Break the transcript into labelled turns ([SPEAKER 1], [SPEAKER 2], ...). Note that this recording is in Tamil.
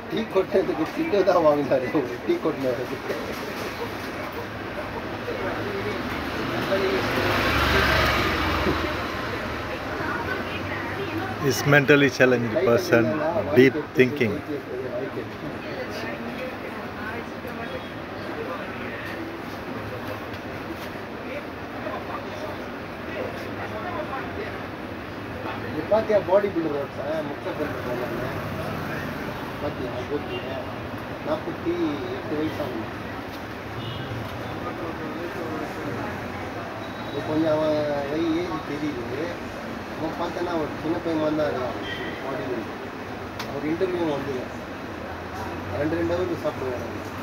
[SPEAKER 1] டீ கொட்டினதுக்கு திட்டு தான் வாங்கினாரு ஒரு டீ கொட்டினதுக்கு
[SPEAKER 2] is mentally challenged person, deep thinking.
[SPEAKER 1] இது பார்த்தியா பாடி பில்டர் ஓட்ஸா முட்டை பண்ணுறாங்க பார்த்தியா போட்டிங்க நாற்பத்தி எட்டு வயசு ஆகும் அது கொஞ்சம் அவன் வய ஏஜ் தெரியுது அவன் பார்த்தேன்னா ஒரு சின்ன பையன் மாதிரி தான் இருக்கான் பாடி பில்டர் ஒரு இன்டர்வியூ வந்து ரெண்டு ரெண்டு ஹவருக்கு சாப்பிடுவாங்க